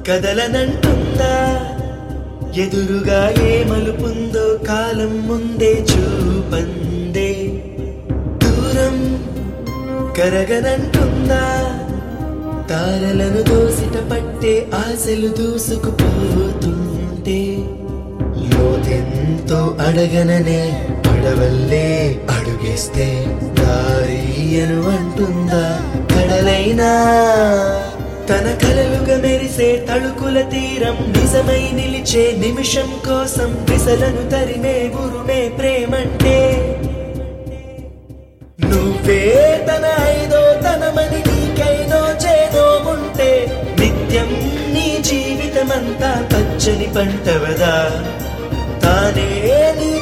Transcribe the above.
కదలనంటుందా ఎదురుగా ఏ మలుపుందో కాలం ముందే చూపందే దూరం కరగనంటుందా తారలను దోసిట పట్టే ఆశలు దూసుకుపోతుంటే లోతెంతో అడగననే అడవల్లే అడుగేస్తే దారియను అంటుందా కడలైనా తన కలలుగా మెరిసే తళుకుల తీరం నిజమై నిలిచే నిమిషం కోసం విసలను తరిమే గురుమే ప్రేమంటే నువ్వే తన ఐదో తనమని నీకైనో చేదో ఉంటే నిత్యం నీ జీవితమంతా పచ్చని పంటవదా తానే నీ